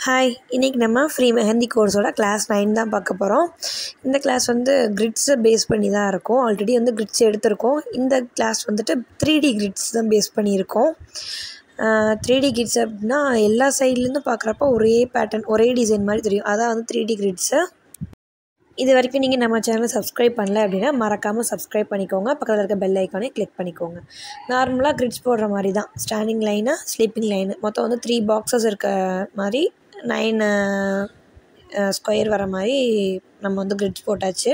Hi இன்றைக்கி நம்ம free mehndi கோர்ஸோட கிளாஸ் நைன் தான் பார்க்க போகிறோம் இந்த கிளாஸ் வந்து கிரிட்ஸை பேஸ் பண்ணி தான் இருக்கும் ஆல்ரெடி வந்து கிரிட்ஸ் எடுத்திருக்கோம் இந்த கிளாஸ் வந்துட்டு த்ரீ டி கிரிட்ஸ் தான் பேஸ் பண்ணியிருக்கோம் த்ரீ டி கிரிட்ஸ் அப்படின்னா எல்லா சைட்லேருந்து பார்க்குறப்ப ஒரே பேட்டர்ன் ஒரே டிசைன் மாதிரி தெரியும் அதான் வந்து த்ரீ டி கிரிட்ஸு இது வரைக்கும் நீங்கள் நம்ம சேனலை சப்ஸ்கிரைப் பண்ணல அப்படின்னா மறக்காமல் சப்ஸ்கிரைப் பண்ணிக்கோங்க பக்கத்தில் இருக்க பெல் ஐக்கானே கிளிக் பண்ணிக்கோங்க நார்மலாக கிரிட்ஸ் போடுற மாதிரி தான் ஸ்டாண்டிங் லைனாக ஸ்லீப்பிங் லைனு மொத்தம் வந்து த்ரீ பாக்ஸஸ் இருக்க மாதிரி நைன் ஸ்கொயர் வர மாதிரி நம்ம வந்து கிரிட்ஸ் போட்டாச்சு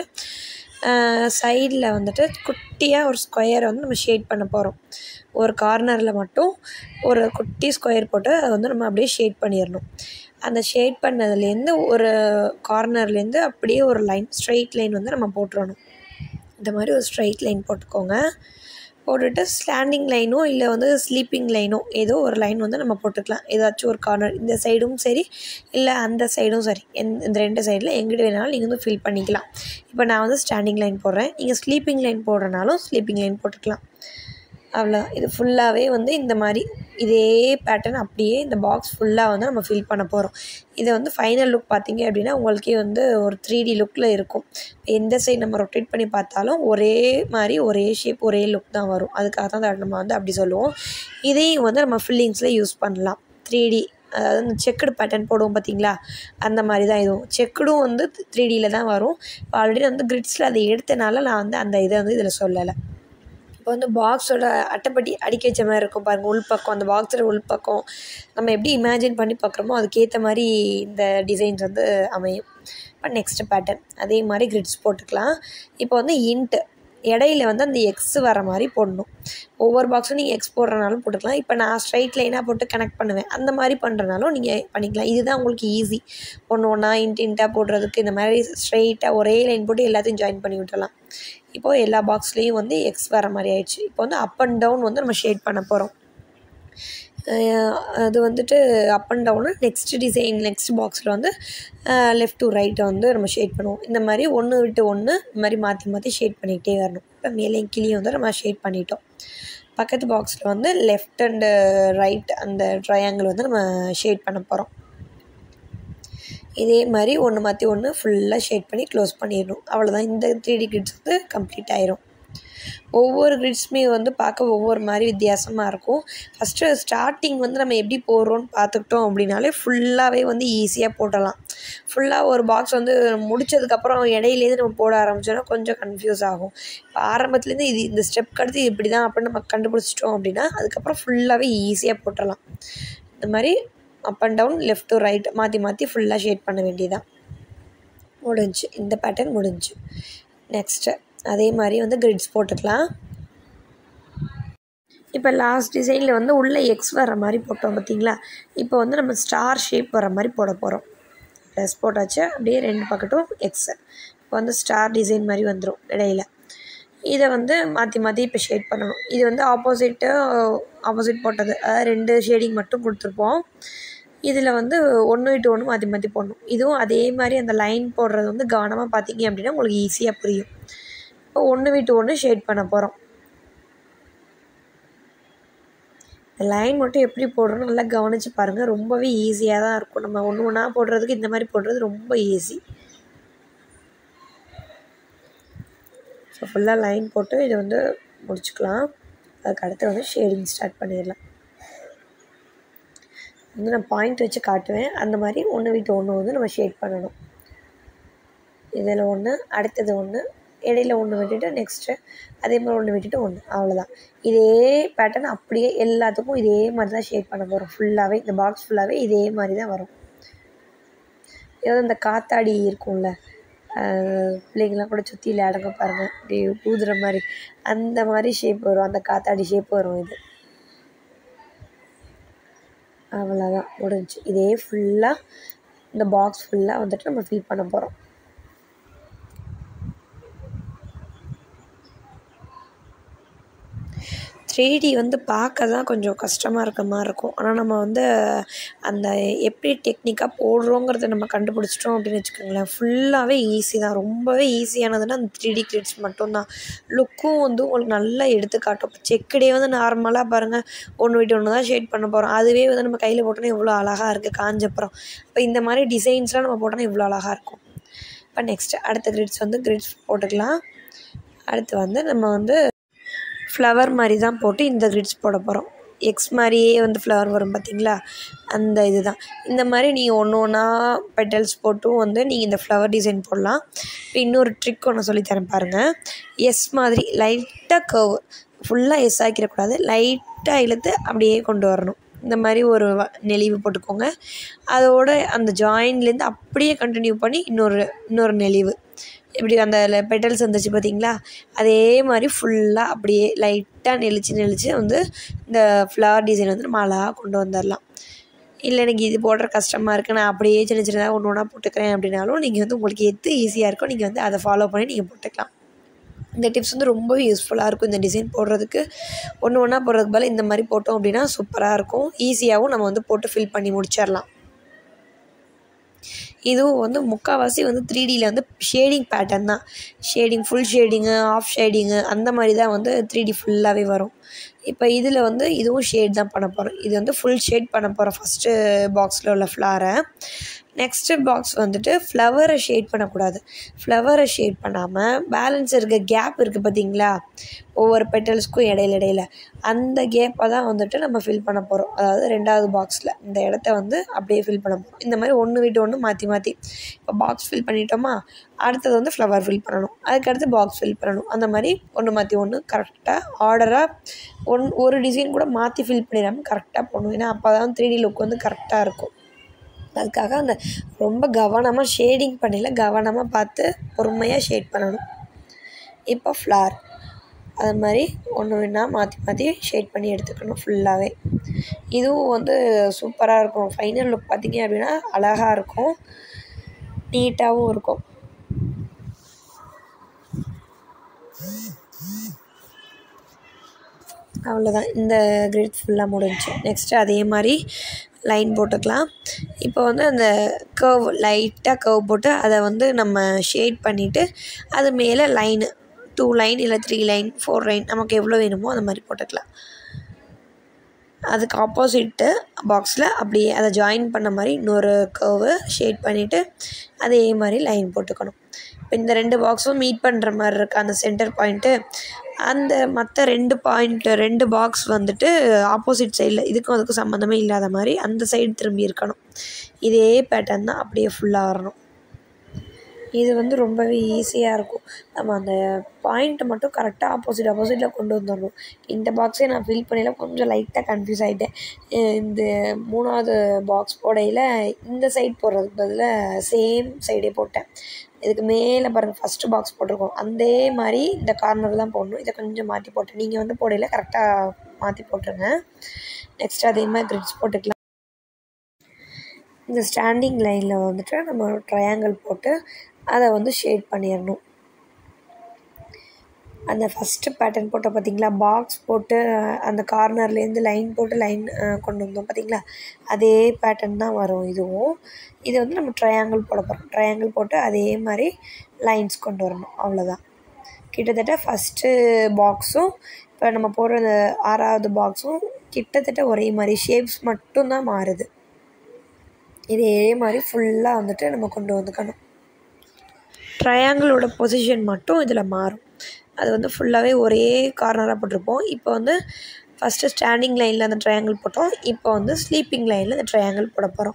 சைடில் வந்துட்டு குட்டியாக ஒரு ஸ்கொயரை வந்து நம்ம ஷேட் பண்ண போகிறோம் ஒரு கார்னரில் மட்டும் ஒரு குட்டி ஸ்கொயர் போட்டு அதை வந்து நம்ம அப்படியே ஷேட் பண்ணிடணும் அந்த ஷேட் பண்ணதுலேருந்து ஒரு கார்னர்லேருந்து அப்படியே ஒரு லைன் ஸ்ட்ரெயிட் லைன் வந்து நம்ம போட்டுறணும் இந்த மாதிரி ஒரு ஸ்ட்ரெயிட் லைன் போட்டுக்கோங்க போட்டுட்டு ஸ்டாண்டிங் லைனோ இல்லை வந்து ஸ்லீப்பிங் லைனோ ஏதோ ஒரு லைன் வந்து நம்ம போட்டுக்கலாம் ஏதாச்சும் ஒரு கார்னர் இந்த சைடும் சரி இல்லை அந்த சைடும் சரி எந் இந்த ரெண்டு சைடில் எங்கிட்ட வேணாலும் நீங்கள் வந்து ஃபில் பண்ணிக்கலாம் இப்போ நான் வந்து ஸ்டாண்டிங் லைன் போடுறேன் நீங்கள் ஸ்லீப்பிங் லைன் போடுறனாலும் ஸ்லீப்பிங் லைன் போட்டுக்கலாம் அவ்வளோ இது ஃபுல்லாகவே வந்து இந்த மாதிரி இதே பேட்டர்ன் அப்படியே இந்த பாக்ஸ் ஃபுல்லாக வந்து நம்ம ஃபில் பண்ண போகிறோம் இதை வந்து ஃபைனல் லுக் பார்த்தீங்க அப்படின்னா உங்களுக்கே வந்து ஒரு த்ரீ டி லுக்கில் இருக்கும் எந்த சைடு நம்ம ரொட்டேட் பண்ணி பார்த்தாலும் ஒரே மாதிரி ஒரே ஷேப் ஒரே லுக் தான் வரும் அதுக்காக தான் அதை நம்ம வந்து அப்படி சொல்லுவோம் இதையும் வந்து நம்ம ஃபில்லிங்ஸில் யூஸ் பண்ணலாம் த்ரீ டி அதாவது இந்த செக்குடு பேட்டர்ன் போடுவோம் பார்த்தீங்களா அந்த மாதிரி தான் இதுவும் செக்குடும் வந்து த்ரீ டியில் தான் வரும் இப்போ ஆல்ரெடி வந்து கிரிட்ஸில் அதை எடுத்தனால நான் வந்து அந்த இதை வந்து இதில் சொல்லலை இப்போ வந்து பாக்ஸோட அட்டைப்பட்டி அடிக்க வச்ச மாதிரி இருக்கும் பாருங்கள் உள்பக்கம் அந்த பாக்ஸோட உள்பக்கம் நம்ம எப்படி இமேஜின் பண்ணி பார்க்குறோமோ அதுக்கேற்ற மாதிரி இந்த டிசைன்ஸ் வந்து அமையும் இப்போ நெக்ஸ்ட்டு பேட்டர்ன் அதே மாதிரி கிரிட்ஸ் போட்டுக்கலாம் இப்போ வந்து இன்ட்டு இடையில வந்து அந்த எக்ஸ் வர மாதிரி போடணும் ஒவ்வொரு பாக்ஸும் நீங்கள் எக்ஸ் போடுறனாலும் போட்டுக்கலாம் இப்போ நான் ஸ்ட்ரைட் லைனாக போட்டு கனெக்ட் பண்ணுவேன் அந்த மாதிரி பண்ணுறனாலும் நீங்கள் பண்ணிக்கலாம் இதுதான் உங்களுக்கு ஈஸி ஒன்று ஒன்றா இன்ட்டு இன்ட்டாக போடுறதுக்கு இந்த மாதிரி ஸ்ட்ரைட்டாக ஒரே லைன் போட்டு எல்லாத்தையும் ஜாயின் பண்ணி விட்டுறலாம் இப்போது எல்லா பாக்ஸ்லேயும் வந்து எக்ஸ் வர மாதிரி ஆயிடுச்சு இப்போ வந்து அப் அண்ட் டவுன் வந்து நம்ம ஷேட் பண்ண போகிறோம் அது வந்துட்டு up and down next design next பாக்ஸில் வந்து லெஃப்ட் டு ரைட்டை வந்து நம்ம ஷேட் பண்ணுவோம் இந்த மாதிரி ஒன்று விட்டு ஒன்று இந்த மாதிரி மாற்றி மாற்றி ஷேட் பண்ணிக்கிட்டே வரணும் இப்போ மேலேயும் கிளியும் வந்து நம்ம ஷேட் பண்ணிட்டோம் பக்கத்து பாக்ஸில் வந்து லெஃப்ட் அண்டு ரைட் அந்த ட்ரையாங்கிள் வந்து நம்ம ஷேட் பண்ண போகிறோம் இதே மாதிரி ஒன்று மாற்றி ஒன்று ஃபுல்லாக ஷேட் பண்ணி க்ளோஸ் பண்ணிடணும் அவ்வளோதான் இந்த த்ரீ டி கிரிட்ஸ் வந்து கம்ப்ளீட் ஆயிரும் ஒவ்வொரு கிரிட்ஸுமே வந்து பார்க்க ஒவ்வொரு மாதிரி வித்தியாசமாக இருக்கும் ஃபஸ்ட்டு ஸ்டார்டிங் வந்து நம்ம எப்படி போடுறோன்னு பார்த்துக்கிட்டோம் அப்படின்னாலே ஃபுல்லாகவே வந்து ஈஸியாக போடலாம் ஃபுல்லாக ஒரு பாக்ஸ் வந்து முடித்ததுக்கப்புறம் இடையிலேருந்து நம்ம போட ஆரம்பிச்சோன்னா கொஞ்சம் கன்ஃபியூஸ் ஆகும் இப்போ ஆரம்பத்துலேருந்து இது இந்த ஸ்டெப் அடுத்து இப்படி தான் அப்படின்னு நம்ம கண்டுபிடிச்சிட்டோம் அப்படின்னா அதுக்கப்புறம் ஃபுல்லாகவே ஈஸியாக போட்டுடலாம் இந்த மாதிரி up and down left to right மாற்றி மாற்றி ஃபுல்லாக ஷேட் பண்ண வேண்டியதான் முடிஞ்சு இந்த பேட்டர்ன் முடிஞ்சு நெக்ஸ்ட்டு அதே மாதிரி வந்து கிரிட்ஸ் போட்டுக்கலாம் இப்போ லாஸ்ட் டிசைனில் வந்து உள்ளே எக்ஸ் வர மாதிரி போட்டோம் பார்த்தீங்களா இப்போ வந்து நம்ம ஸ்டார் ஷேப் வர மாதிரி போட போகிறோம் ப்ளஸ் போட்டாச்சு அப்படியே ரெண்டு பக்கட்டும் எக்ஸு இப்போ வந்து ஸ்டார் டிசைன் மாதிரி வந்துடும் இடையில இதை வந்து மாற்றி மாற்றி இப்போ ஷேட் பண்ணணும் இது வந்து ஆப்போசிட்டு ஆப்போசிட் போட்டது அதாவது ரெண்டு ஷேடிங் மட்டும் கொடுத்துருப்போம் இதில் வந்து ஒன்று விட்டு ஒன்று மாற்றி மாற்றி போடணும் இதுவும் அதே மாதிரி அந்த லைன் போடுறது வந்து கவனமாக பார்த்தீங்க அப்படின்னா உங்களுக்கு ஈஸியாக புரியும் இப்போ ஒன்று விட்டு ஒன்று ஷேட் பண்ண போகிறோம் லைன் மட்டும் எப்படி போடுறோம் நல்லா கவனித்து பாருங்கள் ரொம்பவே ஈஸியாக தான் இருக்கும் நம்ம ஒன்று ஒன்றா போடுறதுக்கு இந்த மாதிரி போடுறது ரொம்ப ஈஸி ஸோ ஃபுல்லாக லைன் போட்டு இதை வந்து முடிச்சுக்கலாம் அதுக்கு அடுத்து வந்து ஷேடிங் ஸ்டார்ட் பண்ணிடலாம் வந்து நான் பாயிண்ட் வச்சு காட்டுவேன் அந்த மாதிரி ஒன்று விட்டு ஒன்று வந்து நம்ம ஷேட் பண்ணணும் இதில் ஒன்று அடுத்தது ஒன்று இடையில ஒன்று விட்டுட்டு நெக்ஸ்ட்டு அதே மாதிரி ஒன்று விட்டுட்டு ஒன்று அவ்வளோதான் இதே பேட்டர்ன் அப்படியே எல்லாத்துக்கும் இதே மாதிரி தான் ஷேட் பண்ண போகிறோம் ஃபுல்லாகவே இந்த பாக்ஸ் ஃபுல்லாகவே இதே மாதிரி தான் வரும் ஏதாவது இந்த காத்தாடி இருக்கும்ல பிள்ளைங்களாம் கூட சுற்றி விளையாடுங்க பாருங்கள் இப்படி ஊதுற மாதிரி அந்த மாதிரி ஷேப் வரும் அந்த காத்தாடி ஷேப் வரும் இது அவ்வளோதான் முடிஞ்சு இதே ஃபுல்லாக இந்த பாக்ஸ் ஃபுல்லாக வந்துட்டு நம்ம ஃபில் பண்ண போகிறோம் த்ரீ டி வந்து பார்க்க தான் கொஞ்சம் கஷ்டமாக இருக்க மாதிரி இருக்கும் ஆனால் நம்ம வந்து அந்த எப்படி டெக்னிக்காக போடுறோங்கிறத நம்ம கண்டுபிடிச்சிட்டோம் அப்படின்னு வச்சுக்கோங்களேன் ஃபுல்லாகவே ஈஸி தான் ரொம்பவே ஈஸியானதுன்னா அந்த த்ரீ டி கிரிட்ஸ் மட்டும்தான் லுக்கும் வந்து உங்களுக்கு நல்லா எடுத்து காட்டும் இப்போ செக்குடே வந்து நார்மலாக பாருங்கள் ஒன்று விட்டு ஒன்று தான் ஷேட் பண்ண போகிறோம் அதுவே வந்து நம்ம கையில் போட்டோன்னா எவ்வளோ அழகாக இருக்குது காஞ்சப்புறம் இப்போ இந்த மாதிரி டிசைன்ஸ்லாம் நம்ம போட்டோன்னா இவ்வளோ அழகாக இருக்கும் இப்போ நெக்ஸ்ட்டு அடுத்த கிரிட்ஸ் வந்து கிரிட்ஸ் போட்டுக்கலாம் அடுத்து வந்து நம்ம வந்து ஃப்ளவர் மாதிரி தான் போட்டு இந்த கிரிட்ஸ் போட போகிறோம் எக்ஸ் மாதிரியே வந்து ஃப்ளவர் வரும் பார்த்தீங்களா அந்த இது தான் இந்த மாதிரி நீங்கள் ஒன்று ஒன்றா பெட்டல்ஸ் போட்டும் வந்து நீங்கள் இந்த ஃப்ளவர் டிசைன் போடலாம் இப்போ இன்னொரு ட்ரிக் ஒன்று சொல்லித்தரேன் பாருங்கள் எஸ் மாதிரி லைட்டாக கர்வ் ஃபுல்லாக எஸ் ஆக்கிடக்கூடாது லைட்டாக இழுத்து அப்படியே கொண்டு வரணும் இந்த மாதிரி ஒரு வ- நெளிவு போட்டுக்கோங்க அதோட அந்த ஜாயின்லேருந்து அப்படியே கண்டினியூ பண்ணி இன்னொரு இன்னொரு நெளிவு இப்படி அந்த பெட்டல்ஸ் வந்துச்சு பார்த்தீங்களா அதே மாதிரி ஃபுல்லாக அப்படியே லைட்டாக நெளிச்சு நெளிச்சு வந்து இந்த ஃப்ளவர் டிசைன் வந்து நம்ம அழகாக கொண்டு வந்துடலாம் இல்லை எனக்கு இது போடுற கஷ்டமாக இருக்குது நான் அப்படியே சின்ன சின்னதாக ஒன்று ஒன்றா போட்டுக்கிறேன் அப்படின்னாலும் நீங்கள் வந்து உங்களுக்கு எது ஈஸியாக இருக்கோ நீங்கள் வந்து அதை ஃபாலோ பண்ணி நீங்கள் போட்டுக்கலாம் இந்த டிப்ஸ் வந்து ரொம்பவே யூஸ்ஃபுல்லாக இருக்கும் இந்த டிசைன் போடுறதுக்கு ஒன்று ஒன்றா போடுறதுக்கு பதிலா இந்த மாதிரி போட்டோம் அப்படின்னா சூப்பராக இருக்கும் ஈஸியாகவும் நம்ம வந்து போட்டு ஃபில் பண்ணி முடிச்சிடலாம் இதுவும் வந்து முக்கால்வாசி வந்து த்ரீ டியில் வந்து ஷேடிங் பேட்டர்ன் தான் shading full shading half shading அந்த மாதிரி தான் வந்து த்ரீ டி ஃபுல்லாகவே வரும் இப்போ இதில் வந்து இதுவும் ஷேட் தான் பண்ண போகிறோம் இது வந்து ஃபுல் ஷேட் பண்ண போகிறோம் ஃபஸ்ட்டு பாக்ஸில் உள்ள ஃப்ளாரை நெக்ஸ்ட்டு பாக்ஸ் வந்துட்டு ஃப்ளவரை ஷேட் பண்ணக்கூடாது ஃப்ளவரை ஷேட் பண்ணாமல் பேலன்ஸ் இருக்க கேப் இருக்குது பார்த்தீங்களா ஒவ்வொரு பெட்டல்ஸ்க்கும் இடையில இடையில அந்த கேப்பை தான் வந்துட்டு நம்ம ஃபில் பண்ண போகிறோம் அதாவது ரெண்டாவது பாக்ஸில் இந்த இடத்த வந்து அப்படியே ஃபில் பண்ண போகிறோம் இந்த மாதிரி ஒன்று விட்டு ஒன்று மாற்றி மாற்றி இப்போ பாக்ஸ் ஃபில் பண்ணிட்டோமா அடுத்தது வந்து ஃப்ளவர் ஃபில் பண்ணணும் அதுக்கடுத்து பாக்ஸ் ஃபில் பண்ணணும் அந்த மாதிரி ஒன்று மாற்றி ஒன்று கரெக்டாக ஆர்டராக ஒன் ஒரு டிசைன் கூட மாற்றி ஃபில் பண்ணிடாமல் கரெக்டாக போடணும் ஏன்னா அப்போ தான் த்ரீ டி லுக் வந்து கரெக்டாக இருக்கும் அதுக்காக அந்த ரொம்ப கவனமாக ஷேடிங் பண்ணல கவனமாக பார்த்து பொறுமையாக ஷேட் பண்ணணும் இப்போ ஃப்ளார் அது மாதிரி ஒன்று வேணா மாற்றி மாற்றி ஷேட் பண்ணி எடுத்துக்கணும் ஃபுல்லாகவே இதுவும் வந்து சூப்பராக இருக்கும் ஃபைனல் லுக் பார்த்தீங்க அப்படின்னா அழகாக இருக்கும் நீட்டாகவும் இருக்கும் அவ்வளோதான் இந்த கிரிட் ஃபுல்லாக முடிஞ்சுச்சு நெக்ஸ்ட்டு அதே மாதிரி லைன் போட்டுக்கலாம் இப்போ வந்து அந்த கர்வ் லைட்டாக கர்வ் போட்டு அதை வந்து நம்ம ஷேட் பண்ணிவிட்டு அது மேலே லைனு டூ லைன் இல்லை த்ரீ லைன் ஃபோர் லைன் நமக்கு எவ்வளோ வேணுமோ அந்த மாதிரி போட்டுக்கலாம் அதுக்கு ஆப்போசிட்டு பாக்ஸில் அப்படியே அதை ஜாயின் பண்ண மாதிரி இன்னொரு கர்வு ஷேட் பண்ணிவிட்டு அதே மாதிரி லைன் போட்டுக்கணும் இப்போ இந்த ரெண்டு பாக்ஸும் மீட் பண்ணுற மாதிரி இருக்கு அந்த சென்டர் பாயிண்ட்டு அந்த மற்ற ரெண்டு பாயிண்ட்டு ரெண்டு பாக்ஸ் வந்துட்டு ஆப்போசிட் சைடில் இதுக்கும் அதுக்கும் சம்மந்தமே இல்லாத மாதிரி அந்த சைடு திரும்பி இருக்கணும் இதே பேட்டர்ன் தான் அப்படியே ஃபுல்லாக வரணும் இது வந்து ரொம்பவே ஈஸியாக இருக்கும் நம்ம அந்த பாயிண்ட்டை மட்டும் கரெக்டாக ஆப்போசிட் ஆப்போசிட்டில் கொண்டு வந்துடணும் இந்த பாக்ஸே நான் ஃபில் பண்ணல கொஞ்சம் லைட்டாக கன்ஃபியூஸ் ஆகிட்டேன் இந்த மூணாவது பாக்ஸ் போடையில் இந்த சைட் போடுறதுக்கு பதிலாக சேம் சைடே போட்டேன் இதுக்கு மேலே பாருங்கள் ஃபஸ்ட்டு பாக்ஸ் போட்டிருக்கோம் அதே மாதிரி இந்த கார்னர் தான் போடணும் இதை கொஞ்சம் மாற்றி போட்டேன் நீங்கள் வந்து போடையில் கரெக்டாக மாற்றி போட்டுருங்க நெக்ஸ்ட் அதே மாதிரி கிரிட்ஸ் போட்டுக்கலாம் இந்த ஸ்டாண்டிங் லைனில் வந்துட்டு நம்ம ட்ரையாங்கிள் போட்டு அதை வந்து ஷேட் பண்ணிடணும் அந்த ஃபஸ்ட்டு பேட்டர்ன் போட்ட பார்த்தீங்களா பாக்ஸ் போட்டு அந்த கார்னர்லேருந்து லைன் போட்டு லைன் கொண்டு வந்தோம் பார்த்தீங்களா அதே பேட்டர்ன் தான் வரும் இதுவும் இது வந்து நம்ம ட்ரையாங்கிள் போட போகிறோம் ட்ரையாங்கிள் போட்டு அதே மாதிரி லைன்ஸ் கொண்டு வரணும் அவ்வளோதான் கிட்டத்தட்ட ஃபஸ்ட்டு பாக்ஸும் இப்போ நம்ம போடுற அந்த ஆறாவது பாக்ஸும் கிட்டத்தட்ட ஒரே மாதிரி ஷேப்ஸ் மட்டும்தான் மாறுது இதே மாதிரி ஃபுல்லாக வந்துட்டு நம்ம கொண்டு வந்துக்கணும் ட்ரையாங்கிளோட பொசிஷன் மட்டும் இதில் மாறும் அது வந்து ஃபுல்லாகவே ஒரே கார்னராக போட்டிருப்போம் இப்போ வந்து ஃபஸ்ட்டு ஸ்டாண்டிங் லைனில் அந்த ட்ரையாங்கிள் போட்டோம் இப்போ வந்து ஸ்லீப்பிங் லைனில் அந்த ட்ரையாங்கிள் போட போகிறோம்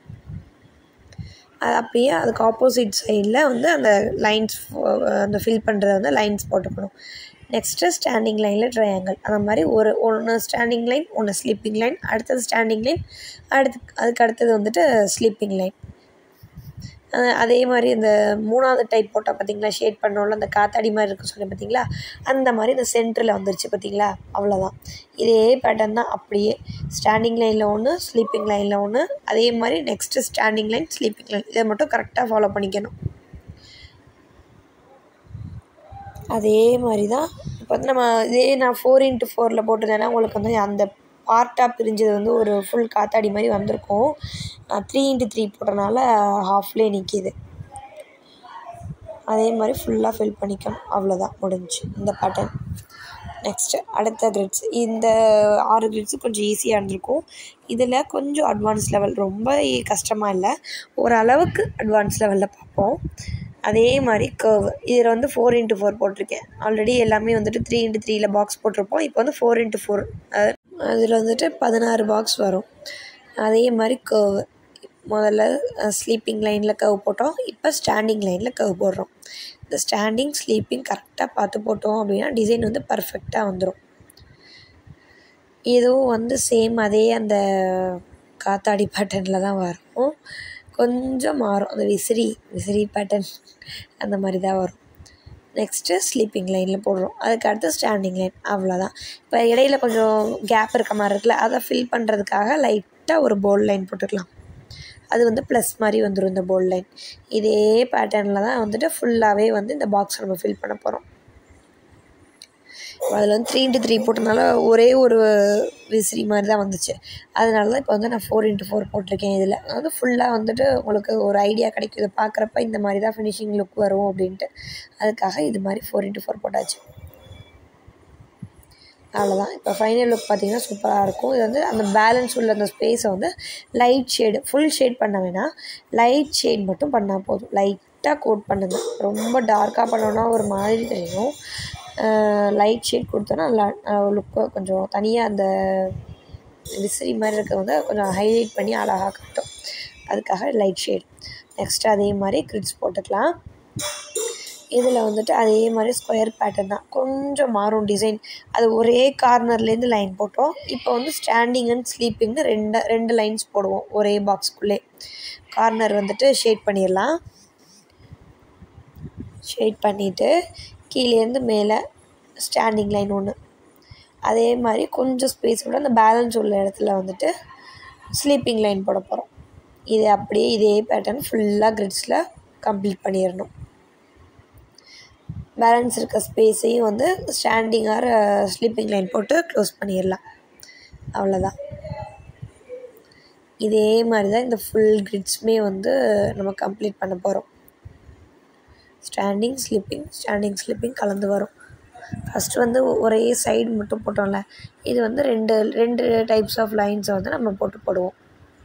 அது அப்படியே அதுக்கு ஆப்போசிட் சைடில் வந்து அந்த லைன்ஸ் அந்த ஃபில் பண்ணுறத வந்து லைன்ஸ் போட்டுக்கணும் நெக்ஸ்ட்டு ஸ்டாண்டிங் லைனில் ட்ரையாங்கிள் அந்த மாதிரி ஒரு ஒன்று ஸ்டாண்டிங் லைன் ஒன்று ஸ்லீப்பிங் லைன் அடுத்தது ஸ்டாண்டிங் லைன் அடுத்து அதுக்கு அடுத்தது வந்துட்டு ஸ்லீப்பிங் லைன் அதே மாதிரி இந்த மூணாவது டைப் போட்டால் பார்த்தீங்களா ஷேட் பண்ணோம்ல அந்த காத்தாடி மாதிரி இருக்கு சொன்னேன் பார்த்தீங்களா அந்த மாதிரி இந்த சென்டரில் வந்துருச்சு பார்த்தீங்களா அவ்வளோதான் இதே பேட்டர்ன் தான் அப்படியே ஸ்டாண்டிங் லைனில் ஒன்று ஸ்லீப்பிங் லைனில் ஒன்று அதே மாதிரி next standing line sleeping line இதை மட்டும் கரெக்டாக ஃபாலோ பண்ணிக்கணும் அதே மாதிரி தான் இப்போ வந்து நம்ம இதே நான் ஃபோர் இன்ட்டு ஃபோரில் போட்டிருந்தேன்னா உங்களுக்கு வந்து அந்த பார்ட்டாக பிரிஞ்சது வந்து ஒரு ஃபுல் காத்தாடி மாதிரி வந்திருக்கும் நான் த்ரீ இன்ட்டு த்ரீ போட்டனால ஹாஃப்லேயே நிற்கிது அதே மாதிரி ஃபுல்லாக ஃபில் பண்ணிக்கணும் அவ்வளோதான் முடிஞ்சுச்சு இந்த பேட்டர்ன் நெக்ஸ்ட்டு அடுத்த கிரிட்ஸ் இந்த ஆறு கிரிட்ஸு கொஞ்சம் ஈஸியாக இருந்திருக்கும் இதில் கொஞ்சம் அட்வான்ஸ் லெவல் ரொம்ப கஷ்டமாக இல்லை ஓரளவுக்கு அட்வான்ஸ் லெவலில் பார்ப்போம் அதே மாதிரி கர்வ் இதில் வந்து ஃபோர் இன்ட்டு ஃபோர் போட்டிருக்கேன் ஆல்ரெடி எல்லாமே வந்துட்டு த்ரீ இன்ட்டு த்ரீயில் பாக்ஸ் போட்டிருப்போம் இப்போ வந்து ஃபோர் இன்ட்டு ஃபோர் அதில் வந்துட்டு பதினாறு பாக்ஸ் வரும் அதே மாதிரி கர்வ் முதல்ல ஸ்லீப்பிங் லைனில் கர்வ் போட்டோம் இப்போ ஸ்டாண்டிங் லைனில் கர்வ் போடுறோம் இந்த ஸ்டாண்டிங் ஸ்லீப்பிங் கரெக்டாக பார்த்து போட்டோம் அப்படின்னா டிசைன் வந்து பர்ஃபெக்டாக வந்துடும் இதுவும் வந்து சேம் அதே அந்த காத்தாடி பேட்டர்னில் தான் வரும் கொஞ்சம் மாறும் அந்த விசிறி விசிறி பேட்டர்ன் அந்த மாதிரி தான் வரும் நெக்ஸ்ட்டு ஸ்லீப்பிங் லைனில் போடுறோம் அதுக்கு அடுத்து ஸ்டாண்டிங் லைன் அவ்வளோதான் இப்போ இடையில கொஞ்சம் கேப் இருக்க மாதிரி இருக்குல்ல அதை ஃபில் பண்ணுறதுக்காக லைட்டாக ஒரு போல்ட் லைன் போட்டுக்கலாம் அது வந்து ப்ளஸ் மாதிரி வந்துடும் இந்த போல்ட் லைன் இதே பேட்டர்னில் தான் வந்துட்டு ஃபுல்லாகவே வந்து இந்த பாக்ஸ் நம்ம ஃபில் பண்ண போகிறோம் அதில் வந்து த்ரீ இன்ட்டு த்ரீ போட்டனால ஒரே ஒரு விசிறி மாதிரி தான் வந்துச்சு அதனால தான் இப்போ வந்து நான் ஃபோர் இன்ட்டு ஃபோர் போட்டிருக்கேன் இதில் அதாவது ஃபுல்லாக வந்துட்டு உங்களுக்கு ஒரு ஐடியா கிடைக்கும் இதை பார்க்குறப்ப இந்த மாதிரி தான் ஃபினிஷிங் லுக் வரும் அப்படின்ட்டு அதுக்காக இது மாதிரி ஃபோர் இன்ட்டு ஃபோர் போட்டாச்சு அவ்வளோதான் இப்போ ஃபைனல் லுக் பார்த்தீங்கன்னா சூப்பராக இருக்கும் இது வந்து அந்த பேலன்ஸ் உள்ள அந்த ஸ்பேஸை வந்து லைட் ஷேடு ஃபுல் ஷேட் பண்ண வேணாம் லைட் ஷேட் மட்டும் பண்ணால் போதும் லைட்டாக கோட் பண்ணுங்க ரொம்ப டார்க்காக பண்ணோன்னா ஒரு மாதிரி தெரியும் லைட் ஷேட் கொடுத்தோன்னா நல்லா லுக்கு கொஞ்சம் தனியாக அந்த விசிறி மாதிரி இருக்கிறத வந்து கொஞ்சம் ஹைலைட் பண்ணி அழகாக காட்டும் அதுக்காக லைட் ஷேட் நெக்ஸ்ட் அதே மாதிரி கிரிட்ஸ் போட்டுக்கலாம் இதில் வந்துட்டு அதே மாதிரி ஸ்கொயர் பேட்டர்ன் தான் கொஞ்சம் மாறும் டிசைன் அது ஒரே கார்னர்லேருந்து லைன் போட்டோம் இப்போ வந்து ஸ்டாண்டிங் அண்ட் ஸ்லீப்பிங்னு ரெண்டு ரெண்டு லைன்ஸ் போடுவோம் ஒரே பாக்ஸ்க்குள்ளே கார்னர் வந்துட்டு ஷேட் பண்ணிடலாம் ஷேட் பண்ணிவிட்டு கீழேருந்து மேலே ஸ்டாண்டிங் லைன் ஒன்று அதே மாதிரி கொஞ்சம் ஸ்பேஸ் விட அந்த பேலன்ஸ் உள்ள இடத்துல வந்துட்டு ஸ்லீப்பிங் லைன் போட போகிறோம் இது அப்படியே இதே பேட்டர்ன் ஃபுல்லாக கிரிட்ஸில் கம்ப்ளீட் பண்ணிடணும் பேலன்ஸ் இருக்க ஸ்பேஸையும் வந்து ஸ்டாண்டிங் ஆர் ஸ்லீப்பிங் லைன் போட்டு க்ளோஸ் பண்ணிடலாம் அவ்வளோதான் இதே மாதிரி தான் இந்த ஃபுல் கிரிட்ஸுமே வந்து நம்ம கம்ப்ளீட் பண்ண போகிறோம் ஸ்டாண்டிங் ஸ்லிப்பிங் ஸ்டாண்டிங் ஸ்லிப்பிங் கலந்து வரும் ஃபஸ்ட்டு வந்து ஒரே சைடு மட்டும் போட்டோம்ல இது வந்து ரெண்டு ரெண்டு டைப்ஸ் ஆஃப் லைன்ஸை வந்து நம்ம போட்டு போடுவோம்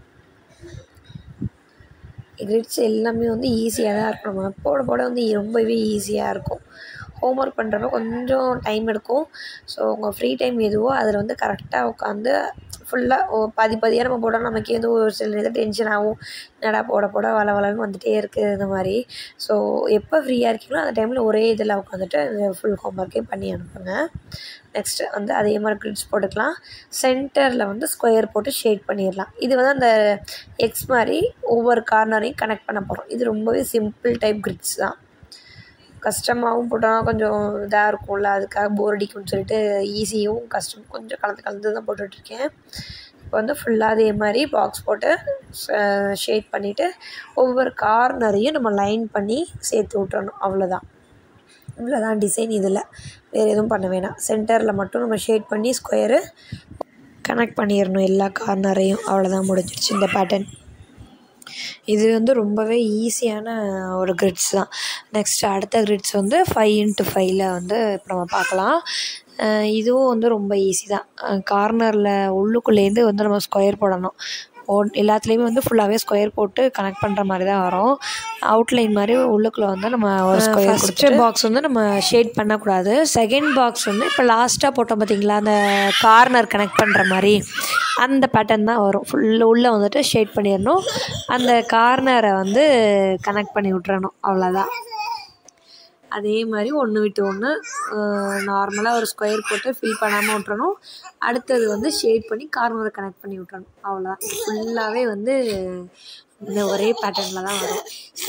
கிரிட்ஸ் எல்லாமே வந்து ஈஸியாக தான் இருக்கும் நம்ம போட போட வந்து ரொம்பவே ஈஸியாக இருக்கும் ஹோம்ஒர்க் பண்ணுறப்ப கொஞ்சம் டைம் எடுக்கும் ஸோ உங்கள் ஃப்ரீ டைம் எதுவோ அதில் வந்து கரெக்டாக உட்காந்து ஃபுல்லாக பாதி பாதியாக நம்ம போட்டால் நமக்கே வந்து ஒரு சில நேரத்தில் டென்ஷன் ஆகும் என்னடா போட போட வள வளன்னு வந்துகிட்டே இருக்குது இந்த மாதிரி ஸோ எப்போ ஃப்ரீயாக இருக்கீங்களோ அந்த டைமில் ஒரே இதில் உட்காந்துட்டு ஃபுல் ஹோம்ஒர்க்கையும் பண்ணி அனுப்புங்க நெக்ஸ்ட்டு வந்து அதே மாதிரி கிரிட்ஸ் போட்டுக்கலாம் சென்டரில் வந்து ஸ்கொயர் போட்டு ஷேட் பண்ணிடலாம் இது வந்து அந்த எக்ஸ் மாதிரி ஒவ்வொரு கார்னரையும் கனெக்ட் பண்ண போகிறோம் இது ரொம்பவே சிம்பிள் டைப் கிரிட்ஸ் தான் கஷ்டமாகவும் போட்டால் கொஞ்சம் இதாக இருக்கும்ல அதுக்காக போர் அடிக்கும்னு சொல்லிட்டு ஈஸியும் கஷ்டம் கொஞ்சம் கலந்து கலந்து தான் போட்டுட்ருக்கேன் இப்போ வந்து ஃபுல்லாக அதே மாதிரி பாக்ஸ் போட்டு ஷேட் பண்ணிவிட்டு ஒவ்வொரு கார்னரையும் நம்ம லைன் பண்ணி சேர்த்து விட்றணும் அவ்வளோதான் இவ்வளோதான் டிசைன் இதில் வேறு எதுவும் பண்ண வேணாம் சென்டரில் மட்டும் நம்ம ஷேட் பண்ணி ஸ்கொயரு கனெக்ட் பண்ணிடணும் எல்லா கார்னரையும் அவ்வளோதான் முடிஞ்சிருச்சு இந்த பேட்டர்ன் இது வந்து ரொம்பவே ஈஸியான ஒரு கிரிட்ஸ் தான் நெக்ஸ்ட் அடுத்த கிரிட்ஸ் வந்து ஃபைவ் இன்ட்டு ஃபைவ்ல வந்து இப்போ நம்ம பார்க்கலாம் இதுவும் வந்து ரொம்ப ஈஸி தான் கார்னரில் உள்ளுக்குள்ளேருந்து வந்து நம்ம ஸ்கொயர் போடணும் ஓ எல்லாத்துலேயுமே வந்து ஃபுல்லாகவே ஸ்கொயர் போட்டு கனெக்ட் பண்ணுற மாதிரி தான் வரும் அவுட்லைன் மாதிரி உள்ளுக்குள்ளே வந்து நம்ம ஒரு ஸ்கொயர் ஃபஸ்ட்டு பாக்ஸ் வந்து நம்ம ஷேட் பண்ணக்கூடாது செகண்ட் பாக்ஸ் வந்து இப்போ லாஸ்ட்டாக போட்டோம் பார்த்தீங்களா அந்த கார்னர் கனெக்ட் பண்ணுற மாதிரி அந்த பேட்டர்ன் தான் வரும் ஃபுல்லு உள்ளே வந்துட்டு ஷேட் பண்ணிடணும் அந்த கார்னரை வந்து கனெக்ட் பண்ணி விட்றணும் அவ்வளோதான் அதே மாதிரி ஒன்று விட்டு ஒன்று நார்மலாக ஒரு ஸ்கொயர் போட்டு ஃபில் பண்ணாமல் விட்றணும் அடுத்தது வந்து ஷேட் பண்ணி கார்னரை கனெக்ட் பண்ணி விட்றணும் அவ்வளோதான் ஃபுல்லாகவே வந்து இந்த ஒரே பேட்டர்னில் தான் வரும்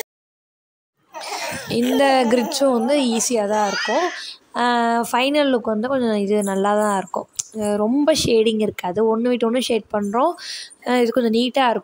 இந்த கிரிட்ஸும் வந்து ஈஸியாக தான் இருக்கும் ஃபைனல் லுக் வந்து கொஞ்சம் இது நல்லா தான் இருக்கும் ரொம்ப ஷேடிங் இருக்காது ஒன்று விட்டு ஒன்று ஷேட் பண்ணுறோம் இது கொஞ்சம் நீட்டாக இருக்கும்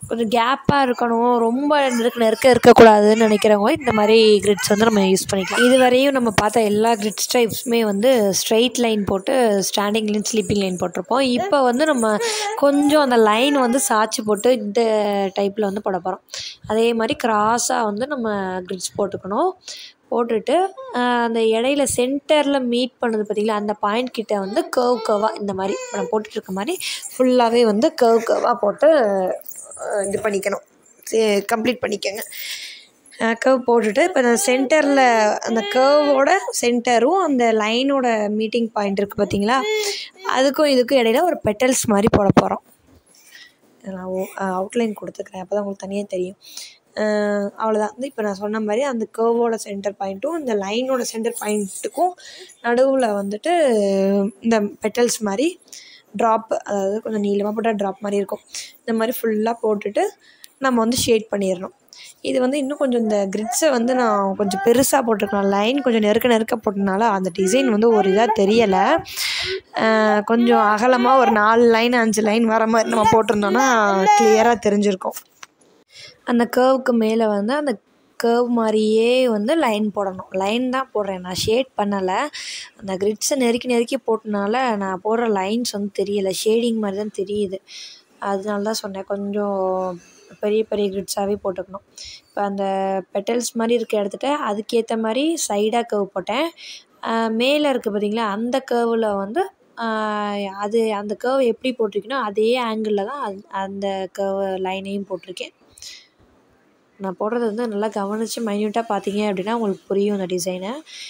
கொஞ்சம் கேப்பாக இருக்கணும் ரொம்ப நெருக்க நெருக்க இருக்கக்கூடாதுன்னு நினைக்கிறவங்க இந்த மாதிரி கிரிட்ஸ் வந்து நம்ம யூஸ் பண்ணிக்கலாம் இது வரையும் நம்ம பார்த்த எல்லா கிரிட்ஸ் டைப்ஸுமே வந்து ஸ்ட்ரைட் லைன் போட்டு ஸ்டாண்டிங் லைன் ஸ்லீப்பிங் லைன் போட்டிருப்போம் இப்போ வந்து நம்ம கொஞ்சம் அந்த லைன் வந்து சாய்ச்சி போட்டு இந்த டைப்பில் வந்து போட போகிறோம் அதே மாதிரி கிராஸாக வந்து நம்ம கிரிட்ஸ் போட்டுக்கணும் போட்டுட்டு அந்த இடையில சென்டரில் மீட் பண்ணுது பார்த்திங்களா அந்த பாயிண்ட் கிட்ட வந்து கர்வ் கர்வாக இந்த மாதிரி இப்போ நான் போட்டுட்ருக்க மாதிரி ஃபுல்லாகவே வந்து கர்வ் கர்வாக போட்டு இது பண்ணிக்கணும் கம்ப்ளீட் பண்ணிக்கோங்க கர்வ் போட்டுட்டு இப்போ அந்த சென்டரில் அந்த கர்வோட சென்டரும் அந்த லைனோட மீட்டிங் பாயிண்ட் இருக்குது பார்த்தீங்களா அதுக்கும் இதுக்கும் இடையில ஒரு பெட்டல்ஸ் மாதிரி போட போகிறோம் நான் அவுட்லைன் கொடுத்துக்கிறேன் அப்போ தான் உங்களுக்கு தனியாக தெரியும் அவ்வளோதான் வந்து இப்போ நான் சொன்ன மாதிரி அந்த கர்வோட சென்டர் பாயிண்ட்டும் இந்த லைனோட சென்டர் பாயிண்ட்டுக்கும் நடுவில் வந்துட்டு இந்த பெட்டல்ஸ் மாதிரி ட்ராப் அதாவது கொஞ்சம் நீளமாக போட்டால் ட்ராப் மாதிரி இருக்கும் இந்த மாதிரி ஃபுல்லாக போட்டுட்டு நம்ம வந்து ஷேட் பண்ணிடணும் இது வந்து இன்னும் கொஞ்சம் இந்த கிரிட்ஸை வந்து நான் கொஞ்சம் பெருசாக போட்டிருக்கலாம் லைன் கொஞ்சம் நெருக்க நெருக்க போட்டனால அந்த டிசைன் வந்து ஒரு இதாக தெரியலை கொஞ்சம் அகலமாக ஒரு நாலு லைன் அஞ்சு லைன் வர மாதிரி நம்ம போட்டிருந்தோன்னா கிளியராக தெரிஞ்சிருக்கும் அந்த கேர்வுக்கு மேலே வந்து அந்த கேர்வ் மாதிரியே வந்து லைன் போடணும் லைன் தான் போடுறேன் நான் ஷேட் பண்ணலை அந்த கிரிட்ஸை நெருக்கி நெருக்கி போட்டனால நான் போடுற லைன்ஸ் வந்து தெரியலை ஷேடிங் மாதிரி தான் தெரியுது அதனால தான் சொன்னேன் கொஞ்சம் பெரிய பெரிய கிரிட்ஸாகவே போட்டுக்கணும் இப்போ அந்த பெட்டல்ஸ் மாதிரி இருக்க இடத்துட்ட அதுக்கேற்ற மாதிரி சைடாக கர்வ் போட்டேன் மேலே இருக்குது பார்த்தீங்களா அந்த கர்வில் வந்து அது அந்த கர்வ் எப்படி போட்டிருக்கேனோ அதே ஆங்கிளில் தான் அந்த கர்வ் லைனையும் போட்டிருக்கேன் நான் போடுறது வந்து நல்லா கவனித்து மைன்யூட்டாக பார்த்தீங்க அப்படின்னா உங்களுக்கு புரியும் அந்த டிசைனை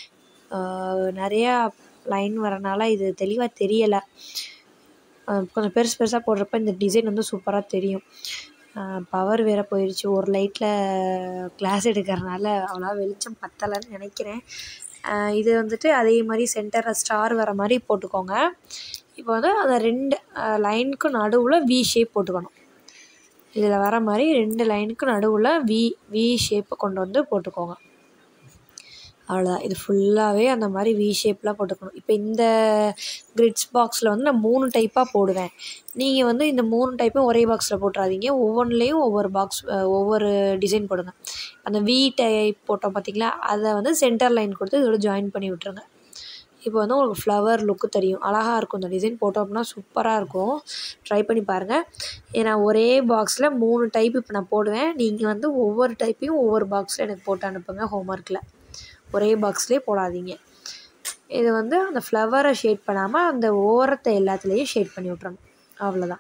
நிறையா லைன் வரனால இது தெளிவாக தெரியலை கொஞ்சம் பெருசு பெருசாக போடுறப்ப இந்த டிசைன் வந்து சூப்பராக தெரியும் பவர் வேறு போயிடுச்சு ஒரு லைட்டில் கிளாஸ் எடுக்கிறனால அவ்வளோ வெளிச்சம் பத்தலைன்னு நினைக்கிறேன் இது வந்துட்டு அதே மாதிரி சென்டரில் ஸ்டார் வர மாதிரி போட்டுக்கோங்க இப்போ வந்து அந்த ரெண்டு லைனுக்கும் நடுவில் வி ஷேப் போட்டுக்கணும் இதில் வர மாதிரி ரெண்டு லைனுக்கு நடுவில் வி வி ஷேப்பை கொண்டு வந்து போட்டுக்கோங்க அவ்வளோதான் இது ஃபுல்லாகவே அந்த மாதிரி வி ஷேப்லாம் போட்டுக்கணும் இப்போ இந்த கிரிட்ஸ் பாக்ஸில் வந்து நான் மூணு டைப்பாக போடுவேன் நீங்கள் வந்து இந்த மூணு டைப்பும் ஒரே பாக்ஸில் போட்டுறாதீங்க ஒவ்வொன்றுலேயும் ஒவ்வொரு பாக்ஸ் ஒவ்வொரு டிசைன் போடுங்க அந்த வி டைப் போட்டோம் பார்த்தீங்களா அதை வந்து சென்டர் லைன் கொடுத்து இதோட ஜாயின் பண்ணி விட்டுருங்க இப்போ வந்து உங்களுக்கு ஃப்ளவர் லுக்கு தெரியும் அழகாக இருக்கும் இந்த டிசைன் போட்டோம் அப்படின்னா சூப்பராக இருக்கும் ட்ரை பண்ணி பாருங்கள் ஏன்னா ஒரே பாக்ஸில் மூணு டைப் இப்போ நான் போடுவேன் நீங்கள் வந்து ஒவ்வொரு டைப்பையும் ஒவ்வொரு பாக்ஸில் எனக்கு போட்டு அனுப்புங்க ஹோம்ஒர்க்கில் ஒரே பாக்ஸ்லேயே போடாதீங்க இது வந்து அந்த ஃப்ளவரை ஷேட் பண்ணாமல் அந்த ஓரத்தை எல்லாத்துலேயும் ஷேட் பண்ணி விட்றணும் அவ்வளோதான்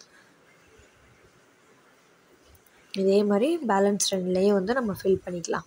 இதே மாதிரி பேலன்ஸ் ரெண்டுலேயும் வந்து நம்ம ஃபில் பண்ணிக்கலாம்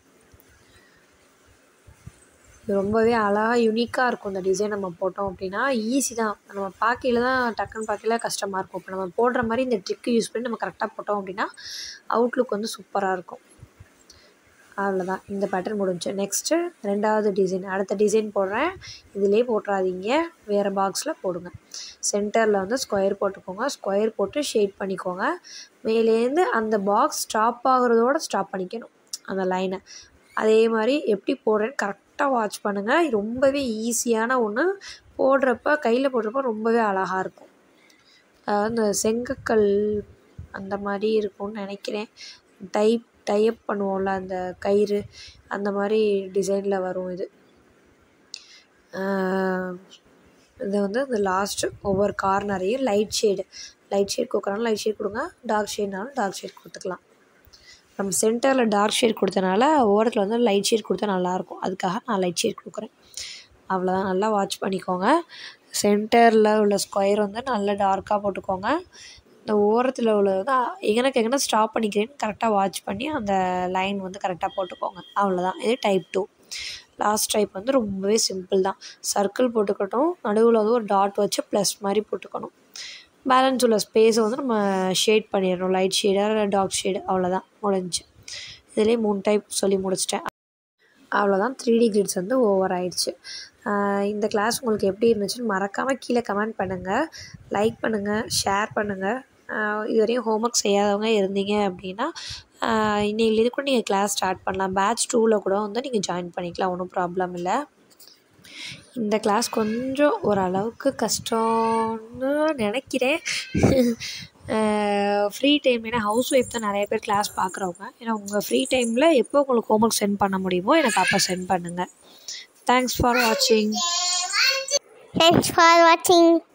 இது ரொம்பவே அழகாக யூனிக்காக இருக்கும் இந்த டிசைன் நம்ம போட்டோம் அப்படின்னா ஈஸி தான் நம்ம பார்க்கையில தான் டக்குன்னு பார்க்கையில கஷ்டமாக இருக்கும் இப்போ நம்ம போடுற மாதிரி இந்த ட்ரிக்கு யூஸ் பண்ணி நம்ம கரெக்டாக போட்டோம் அப்படின்னா அவுட்லுக் வந்து சூப்பராக இருக்கும் அவ்வளோதான் இந்த பேட்டர்ன் முடிஞ்சு நெக்ஸ்ட்டு ரெண்டாவது டிசைன் அடுத்த டிசைன் போடுறேன் இதிலே போட்டுறாதீங்க வேறு பாக்ஸில் போடுங்க சென்டரில் வந்து ஸ்கொயர் போட்டுக்கோங்க ஸ்கொயர் போட்டு ஷேட் பண்ணிக்கோங்க மேலேருந்து அந்த பாக்ஸ் ஸ்டாப் ஆகுறதோட ஸ்டாப் பண்ணிக்கணும் அந்த லைனை அதே மாதிரி எப்படி போடுறேன்னு கரெக்டாக வாட்ச் பண்ணுங்கள் ரொம்பவே ஈஸியான ஒன்று போடுறப்ப கையில் போடுறப்ப ரொம்பவே அழகாக இருக்கும் அந்த செங்கக்கல் அந்த மாதிரி இருக்கும்னு நினைக்கிறேன் டைப் டைப் பண்ணுவோம்ல அந்த கயிறு அந்த மாதிரி டிசைனில் வரும் இது இது வந்து அந்த லாஸ்ட்டு ஒவ்வொரு கார்னரையும் லைட் ஷேடு லைட் ஷேட் கொடுக்குறாலும் லைட் ஷேட் கொடுங்க டார்க் ஷேட்னாலும் டார்க் ஷேட் கொடுத்துக்கலாம் நம்ம சென்டரில் டார்க் ஷேட் கொடுத்தனால ஓரத்தில் வந்து லைட் ஷேட் கொடுத்தா நல்லாயிருக்கும் அதுக்காக நான் லைட் ஷேட் கொடுக்குறேன் அவ்வளோதான் நல்லா வாட்ச் பண்ணிக்கோங்க சென்டரில் உள்ள ஸ்கொயர் வந்து நல்லா டார்க்காக போட்டுக்கோங்க இந்த ஓரத்தில் உள்ளது எங்கனக்கு எங்கன்னா ஸ்டாப் பண்ணிக்கிறேன்னு கரெக்டாக வாட்ச் பண்ணி அந்த லைன் வந்து கரெக்டாக போட்டுக்கோங்க அவ்வளோதான் இது டைப் டூ லாஸ்ட் டைப் வந்து ரொம்பவே சிம்பிள் தான் சர்க்கிள் போட்டுக்கட்டும் நடுவில் வந்து ஒரு டாட் வச்சு ப்ளஸ் மாதிரி போட்டுக்கணும் பேலன்ஸ் உள்ள ஸ்பேஸை வந்து நம்ம ஷேட் பண்ணிடணும் லைட் ஷேடாக டார்க் ஷேடு அவ்வளோதான் முடிஞ்சு இதிலே மூணு டைப் சொல்லி முடிச்சிட்டேன் அவ்வளோதான் த்ரீ டி கிரிட்ஸ் வந்து ஓவர் ஆயிடுச்சு இந்த கிளாஸ் உங்களுக்கு எப்படி இருந்துச்சுன்னு மறக்காமல் கீழே கமெண்ட் பண்ணுங்கள் லைக் பண்ணுங்கள் ஷேர் பண்ணுங்கள் இதுவரையும் ஹோம்ஒர்க் செய்யாதவங்க இருந்தீங்க அப்படின்னா இன்னையிலேருந்து கூட நீங்கள் கிளாஸ் ஸ்டார்ட் பண்ணலாம் பேட்ச் டூவில் கூட வந்து நீங்கள் ஜாயின் பண்ணிக்கலாம் ஒன்றும் ப்ராப்ளம் இல்லை இந்த கிளாஸ் கொஞ்சம் ஓரளவுக்கு கஷ்டம்னு நினைக்கிறேன் ஃப்ரீ டைம் ஏன்னா ஹவுஸ் ஒய்ஃப் தான் நிறைய பேர் கிளாஸ் பார்க்குறவங்க ஏன்னா உங்கள் ஃப்ரீ டைமில் எப்போ உங்களுக்கு ஹோம்ஒர்க் சென்ட் பண்ண முடியுமோ எனக்கு அப்போ சென்ட் பண்ணுங்கள் தேங்க்ஸ் ஃபார் வாட்சிங் Thanks for watching.